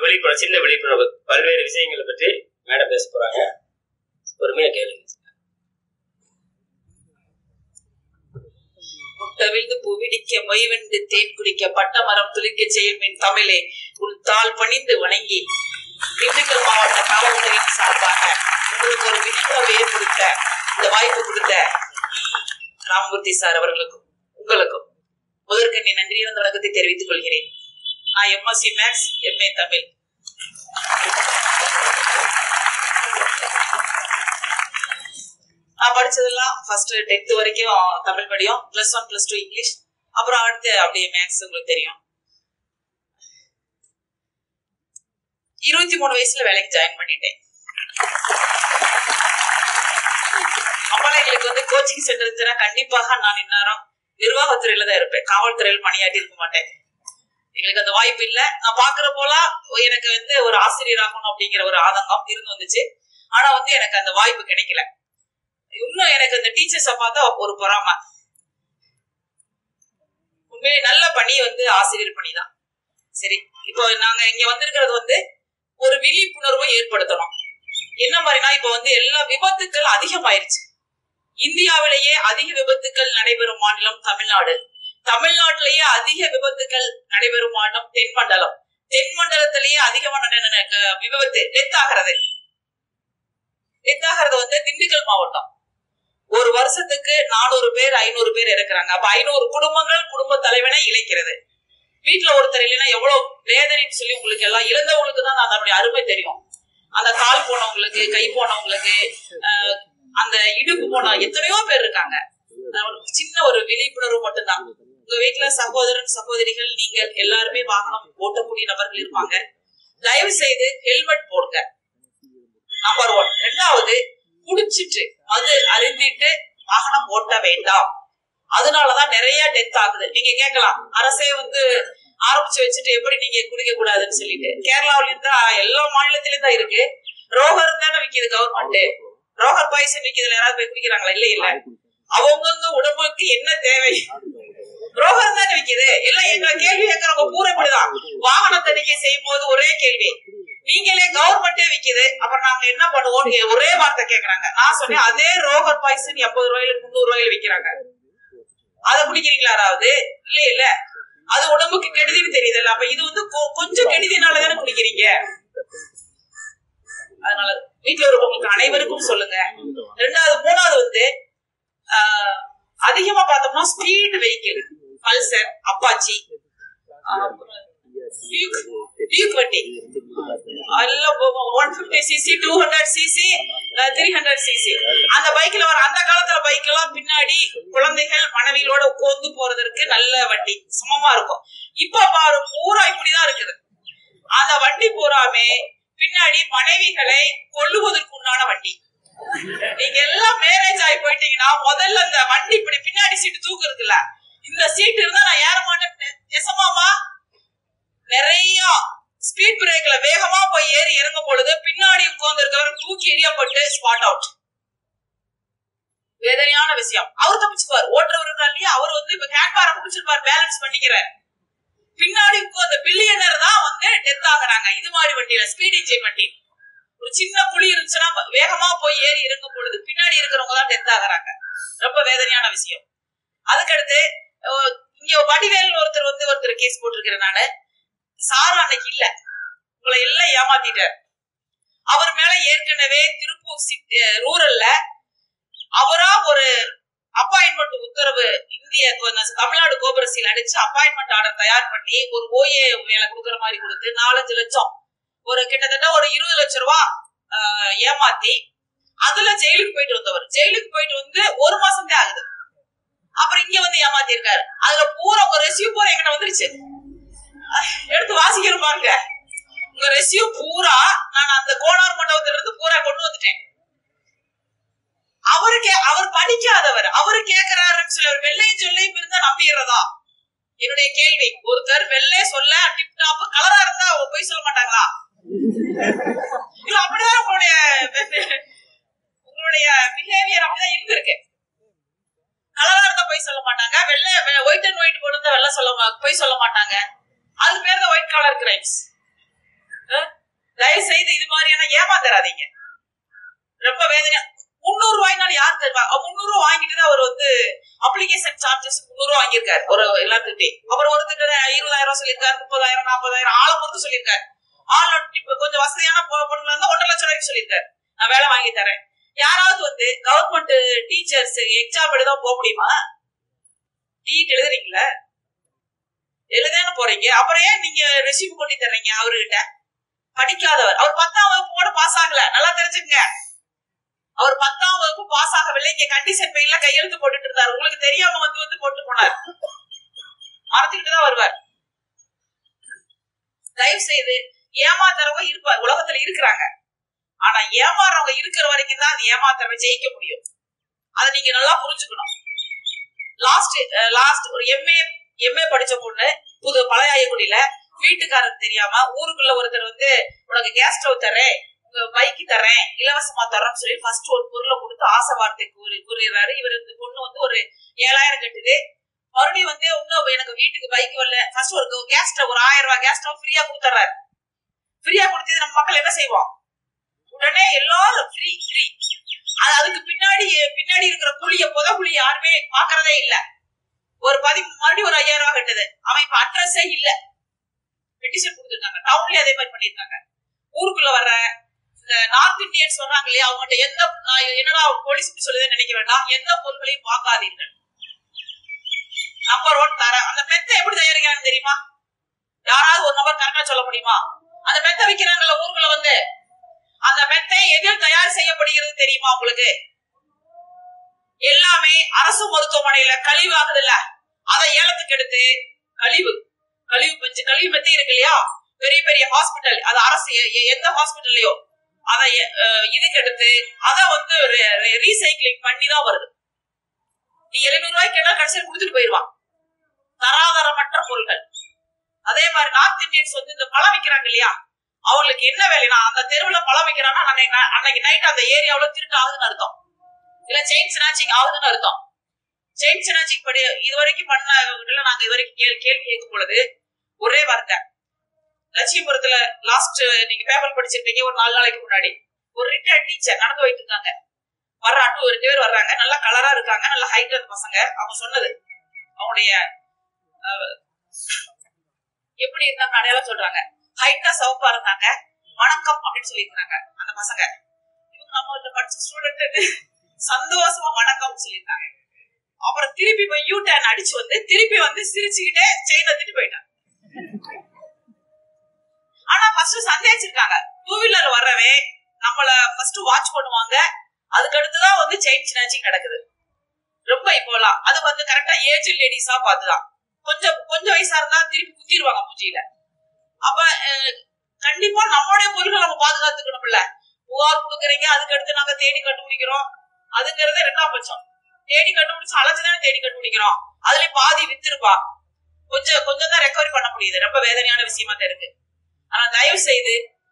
விழிப்புணர்வு சின்ன விழிப்புணர்வு பல்வேறு விஷயங்களை பற்றி மேடம் பேச போறாங்க பொறுமையா கேளுங்க முட்டவிழ்ந்து புவிடிக்க மொய்வெண்டு தேன் குடிக்க பட்ட மரம் துளிக்க செயல்மின் தமிழே உன் தாள் பணிந்து வணங்கி திண்டுக்கல் மாவட்ட காவல்துறையின் சார்பாக உங்களுக்கு ஒரு விழிப்புணர்வு ஏற்படுத்த இந்த வாய்ப்பு கொடுத்த ராமமூர்த்தி சார் அவர்களுக்கும் உங்களுக்கும் முதற்கண்ணி நன்றி இருந்த வணக்கத்தை தெரிவித்துக் கொள்கிறேன் நான் எம்எஸ்சி மேக்ஸ் எம்ஏ தமிழ் நான் படிச்சதெல்லாம் ஃபர்ஸ்ட் டென்த் வரைக்கும் Tamil medium plus one plus two English அப்புறம் அடுத்து அப்படியே மேக்ஸ் உங்களுக்கு தெரியும் இருபத்தி மூணு வயசுல வேலைக்கு ஜாயின் பண்ணிட்டேன் அப்பெல்லாம் எங்களுக்கு வந்து கோச்சிங் சென்டர் இருந்துச்சுன்னா கண்டிப்பாக நான் இந்நேரம் நிர்வாகத்துறையில தான் இருப்பேன் காவல்துறையில் பணியாற்றி இருக்க மாட்டேன் எங்களுக்கு அந்த வாய்ப்பு இல்ல நான் பாக்குற போலாம் எனக்கு வந்து ஒரு ஆசிரியர் ஆகணும் அப்படிங்கிற ஒரு ஆதங்கம் இருந்து வந்துச்சு ஆனா வந்து எனக்கு அந்த வாய்ப்பு கிடைக்கல இன்னும் எனக்கு அந்த டீச்சர்ஸ பார்த்தா ஒரு பொறாம உண்மையிலே நல்ல பணி வந்து ஆசிரியர் பணி தான் சரி இப்போ நாங்க இங்க வந்திருக்கிறது வந்து ஒரு விழிப்புணர்வை ஏற்படுத்தணும் என்ன மாதிரினா இப்ப வந்து எல்லா விபத்துக்கள் அதிகமாயிருச்சு இந்தியாவிலேயே அதிக விபத்துக்கள் நடைபெறும் மாநிலம் தமிழ்நாடு தமிழ்நாட்டிலேயே அதிக விபத்துக்கள் நடைபெறும் மாநிலம் தென்மண்டலம் தென்மண்டலத்திலேயே அதிகமான விபத்து டெத் ஆகிறது டெத் ஆகிறது வந்து திண்டுக்கல் மாவட்டம் ஒரு வருஷத்துக்கு நானூறு பேர் ஐநூறு பேர் இருக்கிறாங்க அப்ப ஐநூறு குடும்பங்கள் குடும்ப தலைவனை இழைக்கிறது வீட்டுல ஒருத்தர் இல்லைன்னா எவ்வளவு வேதனைன்னு சொல்லி உங்களுக்கு எல்லாம் இழந்தவங்களுக்கு தான் அதனுடைய அருமை தெரியும் அந்த கால் போனவங்களுக்கு கை போனவங்களுக்கு அந்த இடுப்பு போன எத்தனையோ பேர் இருக்காங்க சின்ன ஒரு விழிப்புணர்வு மட்டும்தான் உங்க வீட்டுல சகோதரன் சகோதரிகள் நீங்கள் எல்லாருமே வாகனம் ஓட்டக்கூடிய நபர்கள் இருப்பாங்க தயவு செய்து ஹெல்மெட் போடுங்க நம்பர் ஒன் ரெண்டாவது குடிச்சிட்டு மது அருந்திட்டு வாகனம் ஓட்ட வேண்டாம் அதனாலதான் நிறைய டெத் ஆகுது நீங்க கேட்கலாம் அரசே வந்து ஆரம்பிச்சு வச்சுட்டு எப்படி நீங்க குடிக்க கூடாதுன்னு சொல்லிட்டு கேரளாவில இருந்தா எல்லா மாநிலத்திலயும் தான் இருக்கு ரோகர் தானே விக்குது கவர்மெண்ட் ரோகர் பாய்சன் விக்குதுல யாராவது போய் குடிக்கிறாங்களா இல்ல இல்ல அவங்கவுங்க உடம்புக்கு என்ன தேவை ரோகர் தானே விக்குது எல்லாம் எங்க கேள்வி கேட்கறவங்க பூரா இப்படிதான் வாகன தணிக்கை செய்யும் போது ஒரே கேள்வி நீங்களே கவர்மெண்டே விக்குது அப்புறம் நாங்க என்ன பண்ணுவோம் ஒரே வார்த்தை கேக்குறாங்க நான் சொன்னேன் அதே ரோகர் பாய்சன் எண்பது ரூபாயில முந்நூறு ரூபாயில விக்கிறாங்க அதை குடிக்கிறீங்களா யாராவது இல்ல இல்ல அது உடம்புக்கு கெடுதின்னு தெரியுதுல்ல அப்ப இது வந்து கொஞ்சம் கெடுதினால தானே குடிக்கிறீங்க அதனால வீட்டுல இருக்கவங்களுக்கு அனைவருக்கும் சொல்லுங்க ரெண்டாவது மூணாவது வந்து அதிகமா பார்த்தோம்னா speed vehicle Pulsar Apache Duke வண்டி one fifty CC two hundred CC three hundred CC அந்த பைக்ல வர அந்த காலத்துல பைக் எல்லாம் பின்னாடி குழந்தைகள் மனைவிகளோட உட்காந்து போறதற்கு நல்ல வண்டி சமமா இருக்கும் இப்ப பாரு பூரா இப்படிதான் இருக்குது அந்த வண்டி பூராமே பின்னாடி மனைவிகளை கொல்லுவதற்கு உண்டான வண்டி நீங்க எல்லாம் மேரேஜ் ஆகி போயிட்டீங்கன்னா முதல்ல அந்த வண்டி இப்படி பின்னாடி சீட்டு தூக்கு இருக்குல்ல இந்த சீட் இருந்தா நான் ஏற மாட்டேன் எசமாமா நிறைய ஸ்பீட் பிரேக்ல வேகமா போய் ஏறி இறங்கும் பொழுது பின்னாடி உட்கார்ந்து இருக்கவர் தூக்கி எரியப்பட்டு ஸ்பாட் அவுட் வேதனையான விஷயம் அவர் தப்பிச்சுப்பார் ஓட்டுறவர் இருக்கார் இல்லையா அவர் வந்து இப்ப ஹேண்ட்பாரை பிடிச்சிருப்பார் பேலன்ஸ் பண்ணிக்கிறார் பின்னாடி உட்கார்ந்த பில்லியனர் தான் வந்து டெத் ஆகுறாங்க இது மாதிரி வண்டியில ஸ்பீட் இன்ஜின் வண்டி ஒரு சின்ன புளி இருந்துச்சுன்னா வேகமா போய் ஏறி இறங்கும் பொழுது பின்னாடி இருக்கிறவங்க தான் டெத் ஆகுறாங்க ரொம்ப வேதனையான விஷயம் அதுக்கடுத்து இங்க வடிவேல் ஒருத்தர் வந்து ஒருத்தர் கேஸ் போட்டிருக்கிறேன் நானு சாரா அன்னைக்கு இல்ல உங்களை எல்லாம் ஏமாத்திட்டார் அவர் மேல ஏற்கனவே திருப்பூர் ரூரல்ல அவரா ஒரு அப்பாயின்மெண்ட் உத்தரவு இந்திய தமிழ்நாடு கோபுரசியில் அடிச்சு அப்பாயின்மெண்ட் ஆர்டர் தயார் பண்ணி ஒரு ஓஏ வேலை கொடுக்குற மாதிரி கொடுத்து நாலஞ்சு லட்சம் ஒரு கிட்டத்தட்ட ஒரு இருபது லட்சம் ரூபா ஏமாத்தி அதுல ஜெயிலுக்கு போயிட்டு வந்தவர் ஜெயிலுக்கு போயிட்டு வந்து ஒரு மாசம் தான் ஆகுது அப்புறம் இங்க வந்து ஏமாத்தி இருக்காரு அதுல பூரா உங்க ரெசியூ பூரா எங்கிட்ட வந்துருச்சு எடுத்து வாசிக்கிற பாருங்க உங்க ரெசியூ பூரா நான் அந்த கோனார் மண்டபத்துல இருந்து பூரா கொண்டு வந்துட்டேன் அவருக்கு அவர் படிக்காதவர் அவரு கேக்குறாருன்னு சொல்லி அவர் வெள்ளையும் சொல்லையும் இருந்தா நம்பிடுறதா என்னுடைய கேள்வி ஒருத்தர் வெள்ளை சொல்ல டிப் டாப் கலரா இருந்தா போய் சொல்ல மாட்டாங்களா இல்ல அப்படிதான் உங்களுடைய உங்களுடைய பிஹேவியர் அப்படிதான் இருந்திருக்கு கலரா இருந்தா போய் சொல்ல மாட்டாங்க வெள்ளை ஒயிட் அண்ட் ஒயிட் போட்டு வெள்ளை சொல்ல போய் சொல்ல மாட்டாங்க அதுக்கு பேர் தான் ஒயிட் கலர் கிரைம்ஸ் தயவு செய்து இது மாதிரியான ஏமாத்தராதீங்க ரொம்ப வேதனை முந்நூறு ரூபாய்னாலும் யார் தருவா முந்நூறு ரூபாய் வாங்கிட்டு தான் அவர் வந்து அப்ளிகேஷன் சார்ஜஸ் முந்நூறு ரூபாய் வாங்கியிருக்காரு ஒரு எல்லாத்துக்கிட்டே அப்புறம் ஒருத்தர் இருபதாயிரம் ரூபாய் சொல்லியிருக்காரு முப்பதாயிரம் நாற்பதாயிரம் ஆளை பொறுத்து சொல்லியிருக்காரு ஆள் இப்ப கொஞ்சம் வசதியான பொ- பொண்ணுல இருந்தா ஒன்றரை லட்சம் வரைக்கும் சொல்லியிருக்காரு நான் வேலை வாங்கி தரேன் யாராவது வந்து கவர்மெண்ட் டீச்சர்ஸ் எக்ஸாம் எழுத போக முடியுமா நீட் எழுதுறீங்களா எழுதான போறீங்க அப்புறம் ஏன் நீங்க ரெசியூம் கொண்டு தர்றீங்க அவர்கிட்ட படிக்காதவர் அவர் பத்தாம் வகுப்போட பாஸ் ஆகல நல்லா தெரிஞ்சுங்க அவர் பத்தாம் வகுப்பு பாஸ் ஆகவில்லை இங்க கண்டிஷன் பெயில கையெழுத்து போட்டுட்டு இருந்தாரு உங்களுக்கு தெரியாம வந்து வந்து போட்டு போனார் மறந்துக்கிட்டு தான் வருவார் தயவு செய்து ஏமாத்துறவங்க இருப்ப உலகத்துல இருக்கிறாங்க ஆனா ஏமாறவங்க இருக்கிற வரைக்கும் தான் அந்த ஏமாத்துறவங்க ஜெயிக்க முடியும் அதை நீங்க நல்லா புரிஞ்சுக்கணும் லாஸ்ட் லாஸ்ட் ஒரு எம்ஏ எம்ஏ படிச்ச பொண்ணு புது பழையாயக்குடியில வீட்டுக்காரருக்கு தெரியாம ஊருக்குள்ள ஒருத்தர் வந்து உனக்கு கேஸ் ஸ்டவ் தரேன் உங்க பைக்கு தரேன் இலவசமா தரேன்னு சொல்லி ஃபர்ஸ்ட் ஒரு பொருளை கொடுத்து ஆசை வார்த்தை கூறி கூறிடுறாரு இவர் இந்த பொண்ணு வந்து ஒரு ஏழாயிரம் கட்டுது மறுபடியும் வந்து இன்னும் எனக்கு வீட்டுக்கு பைக் வரல ஃபர்ஸ்ட் ஒரு கேஸ் ஸ்டவ் ஒரு ஆயிரம் ரூபாய் கேஸ் ஸ்டவ் ஃப்ரீயா கொடுத்துறாரு ஃப்ரீயா கொடுத்தது நம்ம மக்கள் என்ன செய்வோம் உடனே எல்லாரும் ஃப்ரீ ஃப்ரீ அது அதுக்கு பின்னாடி பின்னாடி இருக்கிற புளிய புத புளி யாருமே பாக்குறதே இல்ல ஒரு பதி மறுபடியும் ஒரு ஐயாயிரம் ரூபாய் கட்டுது அவன் இப்ப அட்ரஸே இல்ல பெட்டிஷன் கொடுத்துருக்காங்க டவுன்லயே அதே மாதிரி பண்ணிருக்காங்க ஊருக்குள்ள வர்ற இந்த நார்த் இந்தியன்ஸ் வர்றாங்க இல்லையா அவங்ககிட்ட எந்த நான் என்னடா போலீஸ் இப்படி சொல்லுதுன்னு நினைக்க வேண்டாம் எந்த பொருட்களையும் வாங்காதீர்கள் நம்பர் ஒன் தர அந்த மெத்தை எப்படி தயாரிக்கிறாங்க தெரியுமா யாராவது ஒரு நபர் கரெக்டா சொல்ல முடியுமா அந்த மெத்தை விக்கிறாங்கல்ல ஊருக்குள்ள வந்து அந்த மெத்தை எதில் தயார் செய்யப்படுகிறது தெரியுமா உங்களுக்கு எல்லாமே அரசு மருத்துவமனையில கழிவு ஆகுதுல்ல அதை ஏலத்துக்கு எடுத்து கழிவு கழிவு பஞ்சு கழிவு மெத்தை இருக்கு இல்லையா பெரிய பெரிய ஹாஸ்பிட்டல் அது அரசு எ- எ- எந்த ஹாஸ்பிட்டல்லையோ அதை அஹ், இதுக்கு எடுத்து அதை வந்து ரீசைக்கிளிங் பண்ணி தான் வருது நீ எழுநூறு ரூபாய்க்கு கேட்டா கடைசியில் கொடுத்துட்டு போயிடுவான் தராதரமற்ற பொருட்கள் அதே மாதிரி நார்த் இந்தியன்ஸ் வந்து இந்த பழம் விக்கிறாங்க இல்லையா அவங்களுக்கு என்ன வேலைனா அந்த தெருவுல பழம் விக்கிறான்னா அன்னைக்கு நா- அன்னைக்கு நைட் அந்த ஏரியாவுல திருட்டு ஆகுதுன்னு அர்த்தம் இல்ல செயின் ஸ்நாச்சிங் ஆகுதுன்னு அர்த்தம் செயின் ஸ்நாச்சிங் படி இது வரைக்கும் பண்ண இதுல நாங்க இது வரைக்கும் கேள்வி கேள்வி கேட்கும் பொழுது ஒரே வார்த்தை லட்சுமிபுரத்துல லாஸ்ட் நீங்க பேப்பர் படிச்சிருப்பீங்க ஒரு நாலு நாளைக்கு முன்னாடி ஒரு ரிட்டையர்ட் டீச்சர் நடந்து போயிட்டு இருக்காங்க வர்ற அட்டு ரெண்டு பேர் வர்றாங்க நல்லா கலரா இருக்காங்க நல்லா ஹைட் அந்த பசங்க அவங்க சொன்னது அவங்களுடைய அஹ், எப்படி இருந்தாங்க அடையாளம் சொல்றாங்க ஹைட்டா சிவப்பா இருந்தாங்க வணக்கம் அப்படின்னு சொல்லியிருக்காங்க அந்த பசங்க இவங்க நம்ம படிச்ச ஸ்டூடெண்ட் சந்தோஷமா வணக்கம் சொல்லியிருக்காங்க அப்புறம் திருப்பி போய் யூ டர்ன் அடிச்சு வந்து திருப்பி வந்து சிரிச்சுக்கிட்டே செயின் எடுத்துட்டு போயிட்டாங்க ஆனா ஃபர்ஸ்ட் சந்தேகிச்சிருக்காங்க டூ வீலர் வர்றவே நம்மள ஃபர்ஸ்ட் வாட்ச் பண்ணுவாங்க அதுக்கு அடுத்துதான் வந்து செயின் ஸ்நாச்சிங் நடக்குது ரொம்ப இப்போலாம் அது வந்து கரெக்டா ஏஜ் லேடிஸா பார்த்துதான் கொஞ்சம் கொஞ்சம் வயசா இருந்தா திருப்பி குத்திடுவாங்க மூஞ்சியில அப்ப அஹ், கண்டிப்பா நம்மளுடைய பொருட்களை நம்ம பாதுகாத்துக்கணும்ல புகார் கொடுக்குறீங்க அதுக்கு அடுத்து நாங்க தேடி கண்டுபிடிக்கிறோம் அதுங்கிறது ரெண்டாம் பட்சம் தேடி கண்டுபிடிச்சு அலைஞ்சுதானே தேடி கண்டுபிடிக்கிறோம் அதுல பாதி வித்துருப்பா கொஞ்சம் கொஞ்சம் தான் ரெக்கவரி பண்ண முடியுது ரொம்ப வேதனையான விஷயமா தான் இருக்கு ஆனா தயவு செய்து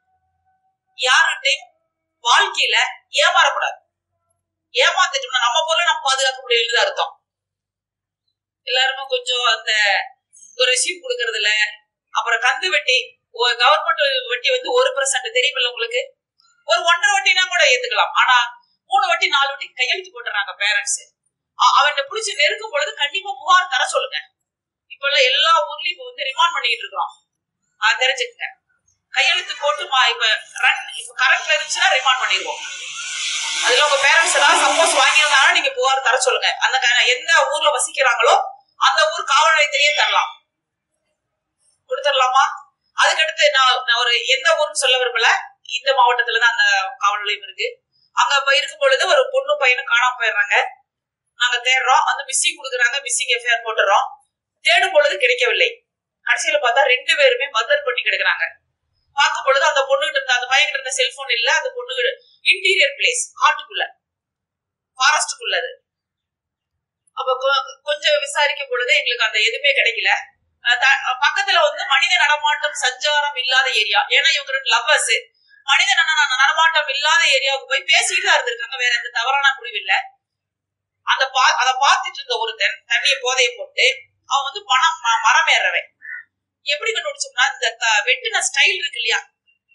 யார்கிட்டையும் வாழ்க்கையில ஏமாறக்கூடாது ஏமாந்துட்டோம்னா நம்ம பொருளை நம்ம பாதுகாக்க முடியலன்னு அர்த்தம் எல்லாருமே கொஞ்சம் அந்த ரெசியூம் கொடுக்கறதுல அப்புறம் கந்து வெட்டி கவர்மெண்ட் வட்டி வந்து ஒரு பர்சன்ட் தெரியுமில்ல உங்களுக்கு ஒரு ஒன்றரை வட்டினா கூட ஏத்துக்கலாம் ஆனா மூணு வட்டி நாலு வட்டி கையெழுத்து போட்டுறாங்க பேரண்ட்ஸ் அவன் பிடிச்சி நெருக்கும் பொழுது கண்டிப்பா புகார் தர சொல்லுங்க இப்ப எல்லாம் எல்லா ஊர்லயும் இப்ப வந்து ரிமாண்ட் பண்ணிட்டு இருக்கோம் அது தெரிஞ்சுக்கங்க கையெழுத்து போட்டு மா- இப்ப ரன் இப்ப கரண்ட்ல இருந்துச்சுன்னா ரிமாண்ட் பண்ணிடுவோம் அதுல உங்க பேரண்ட்ஸ் எல்லாம் சப்போஸ் வாங்கியிருந்தாங்கன்னா நீங்க புகார் தர சொல்லுங்க அந்த க- எந்த ஊர்ல வசிக்கிறாங்களோ அந்த ஊர் காவல் நிலையத்திலேயே தரலாம் கொடுத்துடலாமா அதுக்கடுத்து நான் நான் ஒரு எந்த ஊர்னு சொல்ல விரும்பல இந்த மாவட்டத்துல தான் அந்த காவல் நிலையம் இருக்கு அங்க போய் இருக்கும் பொழுது ஒரு பொண்ணு பையனும் காணாம போயிடுறாங்க நாங்க தேடுறோம் வந்து மிஸ்ஸிங் கொடுக்குறாங்க மிஸ்ஸிங் எஃப்ஐஆர் போட்டுறோம் தேடும் பொழுது கிடைக்கவில்லை கடைசியில பார்த்தா ரெண்டு பேருமே மர்டர் பண்ணி கிடக்குறாங்க பார்க்கும் பொழுது அந்த பொண்ணுகிட்ட இருந்த அந்த பையன்கிட்ட இருந்த செல்போன் இல்ல அந்த பொண்ணு இன்டீரியர் பிளேஸ் காட்டுக்குள்ள ஃபாரஸ்டுக்குள்ள அது அப்ப கொ- கொஞ்சம் விசாரிக்கும் பொழுது எங்களுக்கு அந்த எதுவுமே கிடைக்கல அஹ் த- பக்கத்துல வந்து மனித நடமாட்டம் சஞ்சாரம் இல்லாத ஏரியா ஏன்னா இவங்க ரெண்டு லவ்வர்ஸ் மனித நட- நடமாட்டம் இல்லாத ஏரியாவுக்கு போய் பேசிட்டு தான் இருந்திருக்காங்க வேற எந்த தவறான முடிவு இல்ல அந்த பா அதை பார்த்துட்டு இருந்த ஒருத்தன் தண்ணியை போதைய போட்டு அவன் வந்து பணம் ம- மரம் ஏறவன் எப்படி கண்டுபிடிச்சோம்னா இந்த த- வெட்டின ஸ்டைல் இருக்கு இல்லையா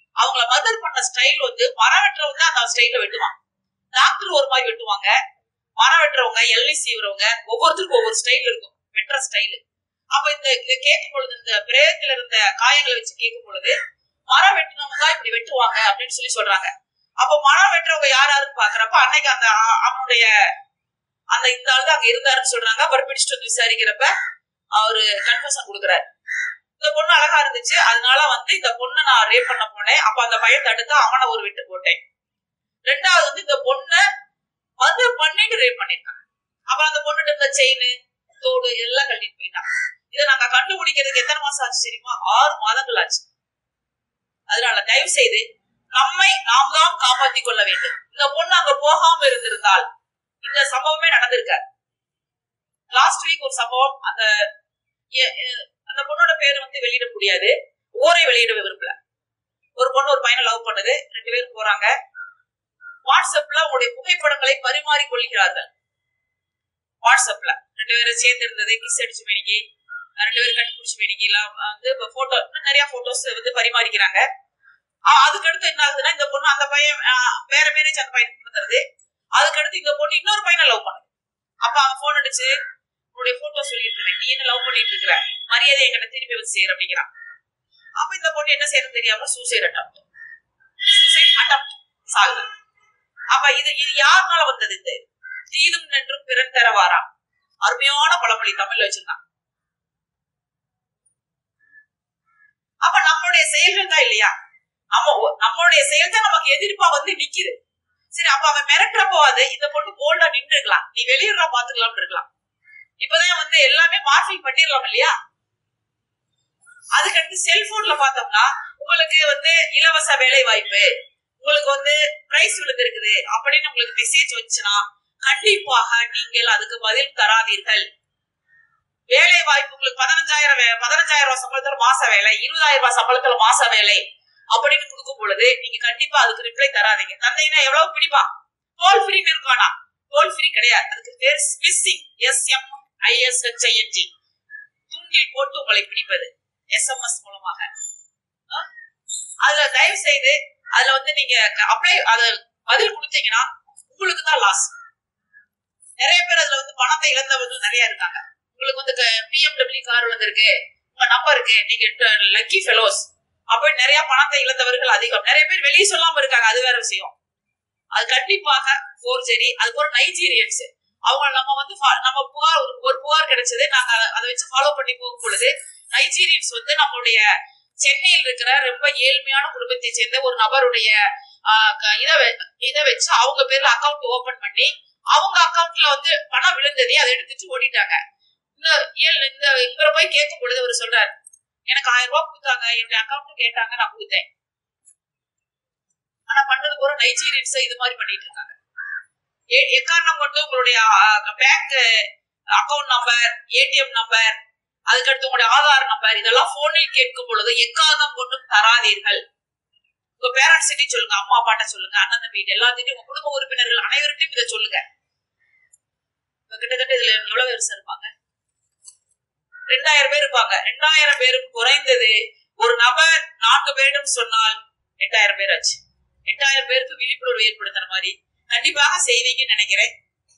அவங்கள மர்டர் பண்ண ஸ்டைல் வந்து மரம் வெட்டுறவங்க அந்த ஸ்டைல வெட்டுவான் டாக்டர் ஒரு மாதிரி வெட்டுவாங்க மரம் வெட்டுறவங்க எல்ஐ சீவுறவங்க ஒவ்வொருத்தருக்கும் ஒவ்வொரு ஸ்டைல் இருக்கும் வெட்டுற ஸ்டைல் அப்ப இந்த இதை கேட்கும் பொழுது இந்த பிரேயத்துல இருந்த காயங்களை வச்சு கேட்கும் பொழுது மரம் வெட்டினவங்க தான் இப்படி வெட்டுவாங்க அப்படின்னு சொல்லி சொல்றாங்க அப்ப மரம் வெட்டுறவங்க யார் யாருன்னு பாக்குறப்ப அன்னைக்கு அந்த அ- அவனுடைய அந்த இந்த ஆள் தான் அங்க இருந்தாருன்னு சொல்றாங்க அப்புறம் பிடிச்சிட்டு வந்து விசாரிக்கிறப்ப அவரு கன்ஃபர்ஷன் கொடுக்குறாரு இந்த பொண்ணு அழகா இருந்துச்சு அதனால வந்து இந்த பொண்ணை நான் ரேப் பண்ண போனேன் அப்ப அந்த பையன் தடுத்து அவனை ஒரு விட்டு போட்டேன் ரெண்டாவது வந்து இந்த பொண்ணை வந்து பண்ணிட்டு ரேப் பண்ணிருக்கான் அப்புறம் அந்த பொண்ணுட்டு இருந்த செயின் தோடு எல்லாம் கட்டிட்டு போயிட்டான் இதை நாங்க கண்டுபிடிக்கிறதுக்கு எத்தனை மாசம் ஆச்சு தெரியுமா ஆறு மாதங்கள் ஆச்சு அதனால தயவு செய்து நம்மை நாம் தான் காப்பாற்றிக் கொள்ள வேண்டும் இந்த பொண்ணு அங்க போகாம இருந்திருந்தால் இந்த சம்பவமே நடந்திருக்காது லாஸ்ட் வீக் ஒரு சம்பவம் அந்த எ- எ- அந்த பொண்ணோட பேர் வந்து வெளியிட முடியாது ஊரை வெளியிட விரும்பல ஒரு பொண்ணு ஒரு பையனை லவ் பண்ணுது ரெண்டு பேரும் போறாங்க வாட்ஸ்அப்ல உங்களுடைய புகைப்படங்களை பரிமாறிக் கொள்கிறார்கள் வாட்ஸ்அப்ல ரெண்டு பேரும் சேர்ந்து இருந்தது கிஸ் அடிச்சு வேணிக்கு ரெண்டு பேரும் கட்டி பிடிச்சி வேணிக்கு எல்லாம் வந்து போட்டோ இன்னும் நிறைய போட்டோஸ் வந்து பரிமாறிக்கிறாங்க ஆ- அதுக்கடுத்து என்ன ஆகுதுன்னா இந்த பொண்ணு அந்த பையன் ஆ, வேற மேரேஜ் அந்த பையனுக்கு நடந்துருது அதுக்கடுத்து இந்த பொண்ணு இன்னொரு பையனை லவ் பண்ணுது அப்ப அவன் போன் அடிச்சு உன்னுடைய போட்டோ சொல்லிட்டு இருக்கேன் நீ என்ன லவ் பண்ணிட்டு இருக்கிற மரியாதை என்கிட்ட திருப்பி வந்து செய்யற அப்படிங்கிறான் அப்ப இந்த பொண்ணு என்ன செய்யறது தெரியாம சூசைட் அட்டம் சூசைட் அட்டம் சாகுது அப்ப இது இது யாருனால வந்தது இந்த இது? தீதும் நின்றும் பிறன் தரவாரா அருமையான பழமொழி தமிழ்ல வச்சிருக்கான் அப்ப நம்மளுடைய செயல்கள் தான் இல்லையா நம்ம ஒ- நம்மளுடைய செயல் தான் நமக்கு எதிர்ப்பா வந்து நிக்குது சரி அப்ப அவன் மிரட்டுறப்போ அது இந்த பொண்ணு போல்டா நின்று இருக்கலாம் நீ வெளியிடுறா பாத்துக்கலாம் இருக்கலாம் இப்பதான் வந்து எல்லாமே மார்பிங் பண்ணிடலாம் இல்லையா அதுக்கடுத்து செல்போன்ல பார்த்தோம்னா உங்களுக்கு வந்து இலவச வேலை வாய்ப்பு உங்களுக்கு வந்து பிரைஸ் விழுந்திருக்குது அப்படின்னு உங்களுக்கு மெசேஜ் வந்துச்சுன்னா கண்டிப்பாக நீங்கள் அதுக்கு பதில் தராதீர்கள் வேலை வாய்ப்பு உங்களுக்கு பதினஞ்சாயிரம் வே- பதினஞ்சாயிரம் ரூபாய் சம்பளத்துல மாச வேலை இருபதாயிரம் ரூபாய் சம்பளத்துல மாச வேலை அப்படின்னு கொடுக்கும் பொழுது நீங்க கண்டிப்பா அதுக்கு ரிப்ளை தராதீங்க தந்தீங்கன்னா எவ்வளவு பிடிப்பான் டோல் ஃப்ரீன்னு இருக்கானா டோல் ஃப்ரீ கிடையாது அதுக்கு பேர் ஸ்மிஸ்ஸிங் எஸ் எம் ஐஎஸ்ஹெச்ஐஎன்ஜி தூண்டில் போட்டு உங்களை பிடிப்பது எஸ்எம்எஸ் மூலமாக ஆ? அதுல தயவு செய்து அதுல வந்து நீங்க அப்ளை அத பதில் கொடுத்தீங்கன்னா உங்களுக்கு தான் லாஸ் நிறைய பேர் அதுல வந்து பணத்தை இழந்தவர்கள் நிறைய இருக்காங்க உங்களுக்கு வந்து பிஎம்டபிள்யூ கார் விழுந்திருக்கு உங்க நம்பருக்கு நீங்க லக்கி ஃபெலோஸ் அப்படி நிறைய பணத்தை இழந்தவர்கள் அதிகம் நிறைய பேர் வெளியே சொல்லாம இருக்காங்க அது வேற விஷயம் அது கண்டிப்பாக ஃபோர்ஜரி அதுக்கப்புறம் நைஜீரியன்ஸ் அவங்க நம்ம வந்து fo- நம்ம புகார் ஒரு- ஒரு புகார் கிடைச்சது நாங்க அதை- அதை வச்சு ஃபாலோ பண்ணி போகும் பொழுது நைஜீரியன்ஸ் வந்து நம்மளுடைய சென்னையில் இருக்கிற ரொம்ப ஏழ்மையான குடும்பத்தை சேர்ந்த ஒரு நபருடைய ஆஹ், க- இத வெ- இத வச்சு அவங்க பேர்ல அக்கவுண்ட் ஓபன் பண்ணி அவங்க அக்கவுண்ட்ல வந்து பணம் விழுந்ததே அதை எடுத்துட்டு ஓடிட்டாங்க இந்த ஏழு இந்த இவரை போய் கேட்கும் பொழுது அவர் சொல்றாரு எனக்கு ஆயிரம் ரூபாய் கொடுத்தாங்க என்னுடைய அக்கவுண்ட் கேட்டாங்க நான் கொடுத்தேன் ஆனா பண்ணது பூரா நைஜீரியன்ஸ் இது மாதிரி பண்ணிட்டு இருக்காங்க ஏ- எக்காரணம் கொண்டு உங்களுடைய bank account number ATM number அதுக்கடுத்து உங்களுடைய ஆதார் நம்பர் இதெல்லாம் போனில் கேட்கும் பொழுது எக்காரணம் கொண்டும் தராதீர்கள் உங்க பேரண்ட்ஸ் கிட்டையும் சொல்லுங்க அம்மா அப்பாட்ட சொல்லுங்க அண்ணன் தம்பி எல்லாத்திட்டையும் உங்க குடும்ப உறுப்பினர்கள் அனைவர்கிட்டையும் இதை சொல்லுங்க இப்ப கிட்டத்தட்ட இதுல எவ்வளவு பேர் சார் இருப்பாங்க ரெண்டாயிரம் பேர் இருப்பாங்க ரெண்டாயிரம் பேரும் குறைந்தது ஒரு நபர் நான்கு பேரிடம் சொன்னால் எட்டாயிரம் பேர் ஆச்சு எட்டாயிரம் பேருக்கு விழிப்புணர்வு ஏற்படுத்துற மாதிரி கண்டிப்பாக செய்வீங்கன்னு நினைக்கிறேன்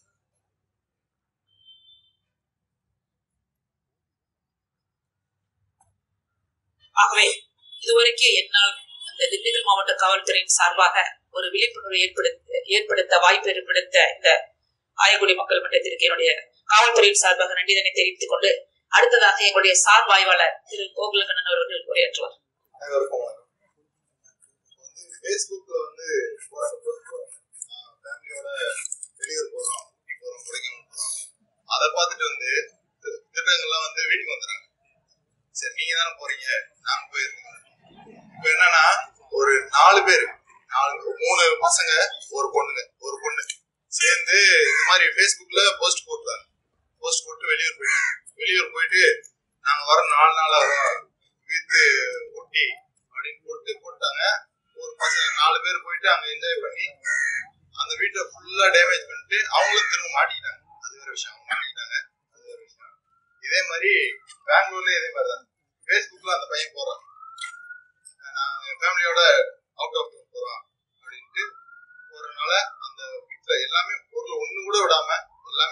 ஆகவே இதுவரைக்கும் என்னால் அந்த திண்டுக்கல் மாவட்ட காவல்துறையின் சார்பாக ஒரு விழிப்புணர்வு ஏற்படுத்த ஏற்படுத்த வாய்ப்பு ஏற்படுத்த இந்த ஆயக்குடி மக்கள் மன்றத்திற்கு என்னுடைய காவல்துறையின் சார்பாக நன்றிதனை தெரிவித்துக் கொண்டு அடுத்ததாக எங்களுடைய சார் வாய்வாளர் திரு கோகுலகண்ணன் அவர்கள் உரையாற்றுவார் அனைவருக்கும் வணக்கம் இப்போ வந்து ஃபேஸ்புக்கில் வந்து போகிறாங்க போஸ்ட் போகிறாங்க ஃபேமிலியோட வெளியூர் போகிறோம் ஊட்டி போகிறோம் கொடைக்கானல் போகிறோம் அதை பார்த்துட்டு வந்து தி- திட்டங்கள்லாம் வந்து வீட்டுக்கு வந்துடுறாங்க சரி நீங்கள் தானே போகிறீங்க நாங்கள் போயிருக்கோம் இப்போ என்னன்னா ஒரு நாலு பேர் நாலு மூணு பசங்க ஒரு பொண்ணுங்க ஒரு பொண்ணு சேர்ந்து இந்த மாதிரி ஃபேஸ்புக்கில் போஸ்ட் போட்டுறாங்க போஸ்ட் போட்டு வெளியூர் போயிட்டாங்க வெளியூர் போயிட்டு நாங்கள் வர நாலு நாளாக வரோம் வித்து ஊட்டி அப்படின்னு போட்டு போட்டாங்க ஒரு பசங்க நாலு பேர் போயிட்டு அங்க என்ஜாய் பண்ணி அந்த வீட்டை ஃபுல்லா டேமேஜ் பண்ணிட்டு அவங்களும் திரும்ப மாட்டிக்கிட்டாங்க அது வேற விஷயம் அவங்க மாட்டிக்கிட்டாங்க அது வேற விஷயம் இதே மாதிரி பெங்களூர்லயும் இதே மாதிரி தான் ஃபேஸ்புக்ல அந்த பையன் போறான் நாங்க ஃபேமிலியோட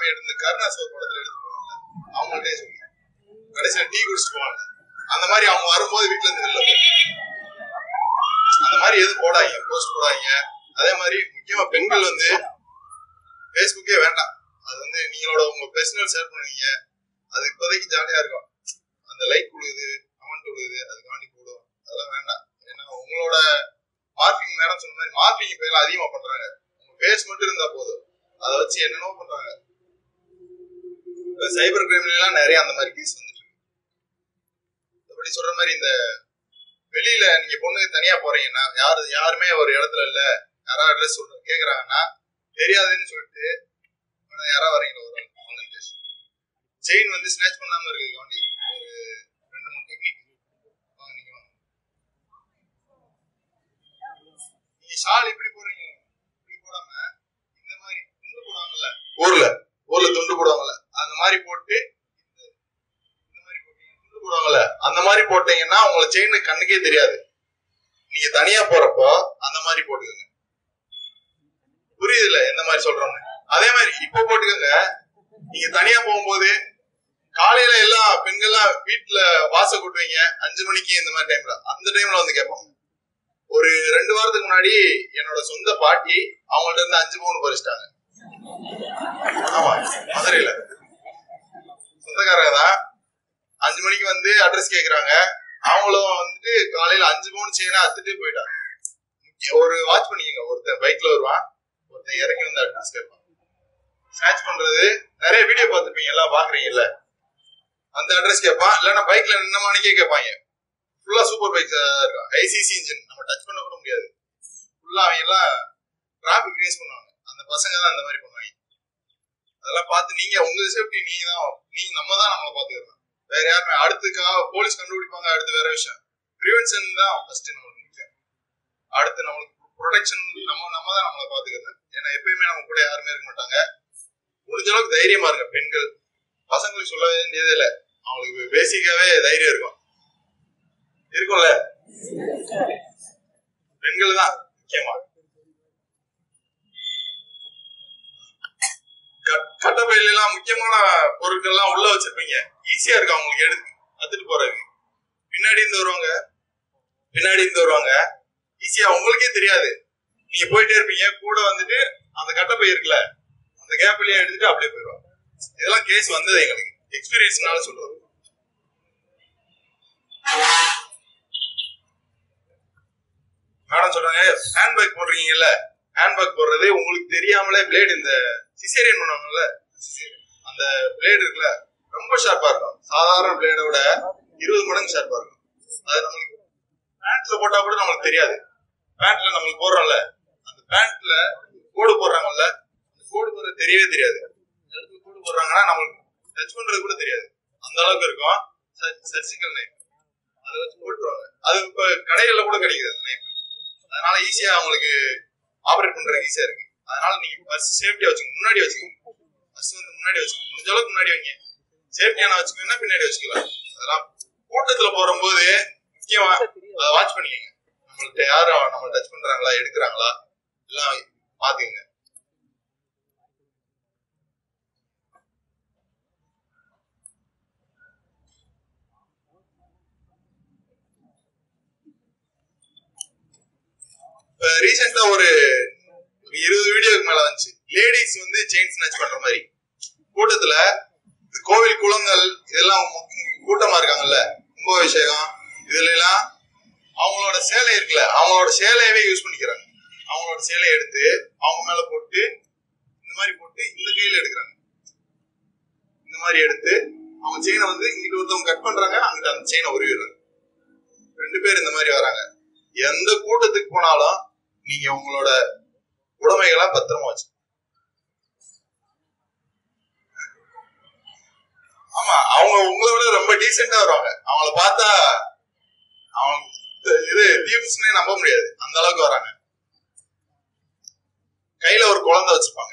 எடுத்து கருணாஸ் ஒரு படத்துல எடுத்து போவாங்கல்ல அவங்கள்ட்டே சொல்லி கடைசியில டீ குடிச்சிட்டு போவாங்க அந்த மாதிரி அவங்க வரும்போது வீட்டுல இருந்து வெளில போகும் அந்த மாதிரி எதுவும் போடாதீங்க போஸ்ட் போடாதீங்க அதே மாதிரி முக்கியமா பெண்கள் வந்து ஃபேஸ்புக்கே வேண்டாம் அது வந்து நீங்களோட உங்க பர்சனல் ஷேர் பண்ணுவீங்க அது இப்போதைக்கு ஜாலியா இருக்கும் அந்த லைக் கொடுக்குது கமெண்ட் கொடுக்குது அதுக்காண்டி போடுவோம் அதெல்லாம் வேண்டாம் ஏன்னா உங்களோட மார்க்கிங் மேடம் சொன்ன மாதிரி மார்க்கிங் இப்ப எல்லாம் அதிகமா பண்றாங்க உங்க பேஸ் மட்டும் இருந்தா போதும் அதை வச்சு என்னென்னோ பண்றாங்க சைபர் கிரைம்ல எல்லாம் நிறைய அந்த மாதிரி கேஸ் வந்துட்டு இருக்கு அப்படி சொல்ற மாதிரி இந்த வெளியில நீங்க பொண்ணுங்க தனியா போறீங்கன்னா யாரு யாருமே ஒரு இடத்துல இல்ல யாராவது அட்ரஸ் சொல்ற கேக்குறாங்கன்னா தெரியாதுன்னு சொல்லிட்டு ஆனா யாராவது வரீங்களா ஒரு ஆன்லைன் கேஸ் செயின் வந்து ஸ்நாச் பண்ணாம இருக்கு காண்டி ஒரு ரெண்டு மூணு டெக்னிக் வாங்க நீங்க வாங்க நீங்க ஷால் இப்படி போடுறீங்க இப்படி போடாம இந்த மாதிரி துண்டு போடுவாங்கல்ல ஊர்ல ஊர்ல துண்டு போடுவாங்கல்ல அந்த மாதிரி போட்டு இந்த- இந்த மாதிரி போட்டீங்க துண்டு போடுவாங்கல்ல அந்த மாதிரி போட்டீங்கன்னா உங்களுக்கு செயின் கண்ணுக்கே தெரியாது நீங்க தனியா போறப்போ அந்த மாதிரி போட்டுக்கோங்க புரியுதுல எந்த மாதிரி சொல்றோம்னு அதே மாதிரி இப்ப போட்டுக்கோங்க நீங்க தனியா போகும்போது காலையில எல்லாம் பெண்கள்லாம் வீட்டுல வாச கூட்டுவீங்க அஞ்சு மணிக்கு இந்த மாதிரி டைம்ல அந்த டைம்ல வந்து கேட்பாங்க ஒரு ரெண்டு வாரத்துக்கு முன்னாடி என்னோட சொந்த பாட்டி அவங்கள்ட்ட இருந்து அஞ்சு பவுன் பறிச்சிட்டாங்க ஆமா மதுரையில சொந்தக்காரங்க தான் அஞ்சு மணிக்கு வந்து அட்ரஸ் கேக்குறாங்க அவங்களும் வந்துட்டு காலையில அஞ்சு பவுன் செயினா அத்துட்டு போயிட்டாங்க ஒரு வாட்ச் பண்ணிக்கோங்க ஒருத்தன் பைக்ல வருவான் ஒருத்தன் இறங்கி வந்து அட்ரஸ் கேட்பான் ஸ்நாச் பண்றது நிறைய வீடியோ பார்த்துருப்பீங்க எல்லாம் பாக்குறீங்கல்ல அந்த அட்ரஸ் கேட்பான் இல்லைன்னா பைக்ல நின்ன மணிக்கே கேட்பாங்க ஃபுல்லா சூப்பர் பைக் இருக்கும் ஐசிசி இன்ஜின் நம்ம டச் பண்ண கூட முடியாது ஃபுல்லா அவங்க எல்லாம் டிராபிக் ரேஸ் பண்ணுவாங்க அந்த பசங்க தான் அந்த மாதிரி பண்ணுவாங்க அதெல்லாம் பார்த்து நீங்க உங்க சேஃப்டி நீங்க தான் நீங்க நம்ம தான் நம்மளை பாத்துக்கிறோம் வேற யாருமே அடுத்துக்கா போலீஸ் கண்டுபிடிப்பாங்க அடுத்து வேற விஷயம் ப்ரிவென்ஷன் தான் ஃபர்ஸ்ட் நம்மளுக்கு முக்கியம் அடுத்து நம்மளுக்கு ப்ரொடெக்ஷன் நம்ம நம்ம தான் நம்மளை பாத்துக்கிறது ஏன்னா எப்பயுமே நம்ம கூட யாருமே இருக்க மாட்டாங்க முடிஞ்ச அளவுக்கு தைரியமா இருங்க பெண்கள் பசங்களுக்கு சொல்ல வேண்டியதே இல்லை அவங்களுக்கு பேசிக்காவே தைரியம் இருக்கும் இருக்கும்ல பெண்கள் தான் முக்கியமா கட்- கட்டப்பையில எல்லாம் முக்கியமான பொருட்கள் எல்லாம் உள்ள வச்சிருப்பீங்க ஈஸியா இருக்கு அவங்களுக்கு எடுத்து எடுத்துட்டு போறதுக்கு பின்னாடி இருந்து வருவாங்க பின்னாடி இருந்து வருவாங்க ஈஸியா உங்களுக்கே தெரியாது நீங்க போயிட்டே இருப்பீங்க கூட வந்துட்டு அந்த கட்டப்பை இருக்குல்ல அந்த கேப்லயே எடுத்துட்டு அப்படியே போயிடுவாங்க இதெல்லாம் கேஸ் வந்தது எங்களுக்கு எக்ஸ்பீரியன்ஸ்னால சொல்றது மேடம் சொல்றாங்க ஹேண்ட்பேக் போடுறீங்கல்ல ஹேண்ட்பேக் போடுறது உங்களுக்கு தெரியாமலே பிளேடு இந்த சிசேரியன் பண்ணுவாங்கல்ல cesarean. அந்த பிளேடு இருக்குல்ல ரொம்ப ஷார்ப்பா இருக்கும் சாதாரண பிளேட விட இருபது மடங்கு ஷார்ப்பா இருக்கும் அது நம்மளுக்கு பேண்ட்ல போட்டா கூட நம்மளுக்கு தெரியாது பேண்ட்ல நம்மளுக்கு போடுறோம்ல அந்த பேண்ட்ல கோடு போடுறாங்கல்ல அந்த கோடு போடுறது தெரியவே தெரியாது இந்த இடத்துல கோடு போடுறாங்கன்னா நம்மளுக்கு டச் பண்றது கூட தெரியாது அந்த அளவுக்கு இருக்கும் சர்ஜிக்கல் நைஃப் அதை வச்சு போட்டுருவாங்க அது இப்ப கடைகள்ல கூட கிடைக்குது அந்த நைஃப் அதனால ஈஸியா அவங்களுக்கு ஆபரேட் பண்றது ஈஸியா இருக்கு அதனால நீங்க ஃபர்ஸ்ட் சேஃப்டியா வச்சுக்கோங்க முன்னாடி வச்சுக்கோங்க ஃபர்ஸ்ட் வந்து முன்னாடி வச்சுக்கோங்க முடிஞ்ச அளவுக்கு முன்னாடி வைங்க சேஃப்டியான வச்சுக்கோங்கன்னா பின்னாடி வச்சுக்கலாம் அதெல்லாம் கூட்டத்துல போகும்போது முக்கியமா அதை வாட்ச் பண்ணிக்கோங்க நம்மள்ட்ட யாரும் நம்ம டச் பண்றாங்களா எடுக்கிறாங்களா எல்லாம் பாத்துக்கோங்க இப்ப ரீசெண்டா ஒரு ஒரு இருபது வீடியோக்கு மேல வந்துச்சு லேடிஸ் வந்து செயின் ஸ்நாச் பண்ற மாதிரி கூட்டத்துல இந்த கோவில் குளங்கள் இதெல்லாம் மு- கூட்டமா இருக்காங்கல்ல கும்பாபிஷேகம் இதுல எல்லாம் அவங்களோட சேலை இருக்குல்ல அவங்களோட சேலையவே யூஸ் பண்ணிக்கிறாங்க அவங்களோட சேலையை எடுத்து அவங்க மேல போட்டு இந்த மாதிரி போட்டு இந்த கையில எடுக்கிறாங்க இந்த மாதிரி எடுத்து அவங்க செயினை வந்து இங்கிட்டு ஒருத்தவங்க கட் பண்றாங்க அங்கிட்ட அந்த செயினை உருவிடுறாங்க ரெண்டு பேர் இந்த மாதிரி வராங்க எந்த கூட்டத்துக்கு போனாலும் நீங்க உங்களோட உடைமைகளா பத்திரமா வச்சு ஆமா அவங்க உங்களை விட ரொம்ப டீசெண்டா வருவாங்க அவங்கள பார்த்தா அவங்க இது தீவ்ஸ்னே நம்ப முடியாது அந்த அளவுக்கு வராங்க கையில ஒரு குழந்தை வச்சிருப்பாங்க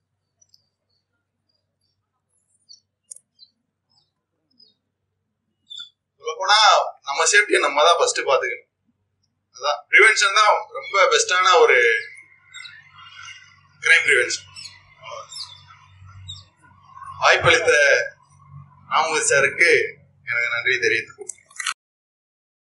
சொல்ல போனா நம்ம சேஃப்டியை நம்ம தான் ஃபர்ஸ்ட் பாத்துக்கணும் அதான் ப்ரிவென்ஷன் தான் ரொம்ப பெஸ்டான ஒரு கிரைம் ப்ரிவென்ஷன் வாய்ப்பளித்த ராமு சாருக்கு எனக்கு நன்றி தெரிவித்துக் கொள்கிறேன்